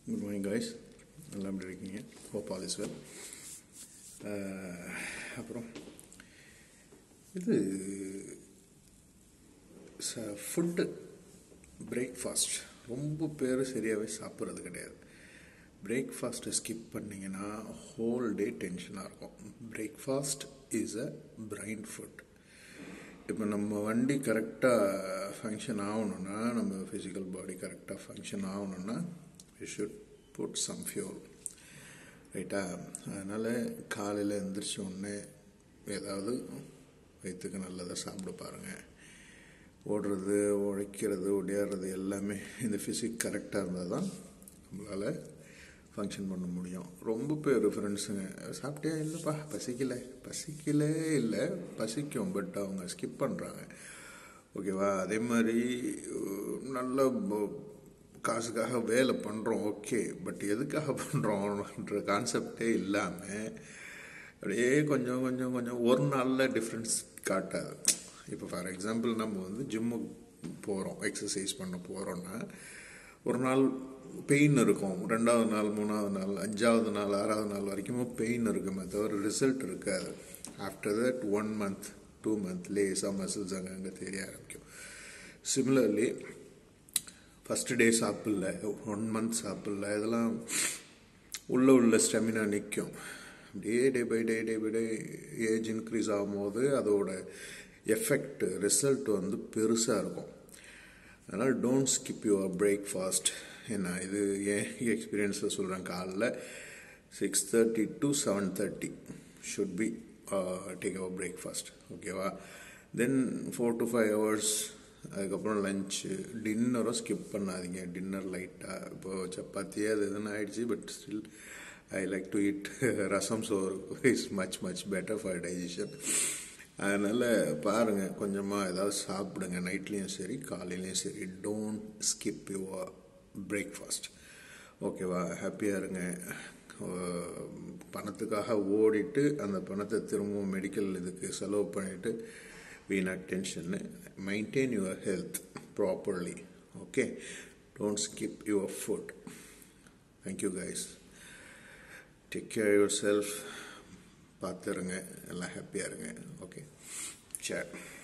good morning guys நல்லா எப்படி இருக்கீங்க ஹோப் ஆல் இஸ் வெல் அப்புறம் இது ச ஃபுட்டு பிரேக்ஃபாஸ்ட் ரொம்ப பேர் சரியாகவே சாப்பிட்றது கிடையாது பிரேக்ஃபாஸ்ட்டை ஸ்கிப் பண்ணிங்கன்னா ஹோல் டே டென்ஷனாக இருக்கும் breakfast is a brain food இப்போ நம்ம வண்டி கரெக்டாக ஃபங்க்ஷன் ஆகணுன்னா நம்ம ஃபிசிக்கல் பாடி கரெக்டாக ஃபங்க்ஷன் ஆகணுன்னா we should put some fuel ரைட்டா அதனால் காலையில் எந்திரிச்ச உடனே ஏதாவது வயிற்றுக்கு நல்லதாக சாப்பிட பாருங்கள் ஓடுறது உழைக்கிறது ஒடியாடுறது எல்லாமே இந்த ஃபிசிக் கரெக்டாக இருந்தால் தான் நம்மளால் ஃபங்க்ஷன் பண்ண முடியும் ரொம்ப பேர் ஃப்ரெண்ட்ஸுங்க சாப்பிட்டியா இல்லைப்பா பசிக்கல பசிக்கலே இல்லை பசிக்கும் பட் அவங்க ஸ்கிப் பண்ணுறாங்க ஓகேவா அதே மாதிரி நல்ல காசுக்காக வேலை பண்ணுறோம் ஓகே பட் எதுக்காக பண்ணுறோன்ற கான்செப்டே இல்லாமல் அப்படியே கொஞ்சம் கொஞ்சம் கொஞ்சம் ஒரு நாளில் டிஃப்ரென்ஸ் காட்டாது இப்போ ஃபார் எக்ஸாம்பிள் நம்ம வந்து ஜிம்முக்கு போகிறோம் எக்ஸசைஸ் பண்ண போகிறோன்னா ஒரு நாள் பெயின் இருக்கும் ரெண்டாவது நாள் மூணாவது நாள் அஞ்சாவது நாள் ஆறாவது நாள் வரைக்கும் பெயின் இருக்குமே தவிர ரிசல்ட் இருக்காது after that one month two month லேஸாக மசில்ஸ் அங்கே அங்கே தெரிய ஆரம்பிக்கும் சிமிலர்லி ஃபஸ்ட்டு டே சாப்பிடல ஒன் மந்த் சாப்பிடல இதெல்லாம் உள்ள உள்ள ஸ்டெமினா நிற்கும் அப்படியே day by day day by day age increase ஆகும்போது அதோட எஃபெக்ட் ரிசல்ட் வந்து பெருசாக இருக்கும் அதனால் டோன்ட் ஸ்கிப் யுவர் பிரேக்ஃபாஸ்ட் என்ன இது ஏன் எக்ஸ்பீரியன்ஸில் சொல்கிறேன் காலைல six thirty to seven thirty should be take our breakfast ஓகேவா then four to five hours அதுக்கப்புறம் லஞ்சு டின்னரும் ஸ்கிப் பண்ணாதீங்க டின்னர் லைட்டாக இப்போது சப்பாத்தியே அது எதுன்னு ஆயிடுச்சு but still I like to it rasam soru is much much better for digestion அதனால் பாருங்கள் கொஞ்சமாக ஏதாவது சாப்பிடுங்க நைட்லேயும் சரி காலையிலையும் சரி டோன்ட் ஸ்கிப் யுவர் பிரேக்ஃபாஸ்ட் ஓகேவா ஹாப்பியாக இருங்க பணத்துக்காக ஓடிட்டு அந்த பணத்தை திரும்பவும் மெடிக்கல் இதுக்கு செலவு பண்ணிவிட்டு வீணாக டென்ஷன்னு maintain your health properly okay don't skip your food thank you guys take care your செல்ஃப் பார்த்துருங்க எல்லாம் ஹாப்பியாக இருங்க ஓகே சரி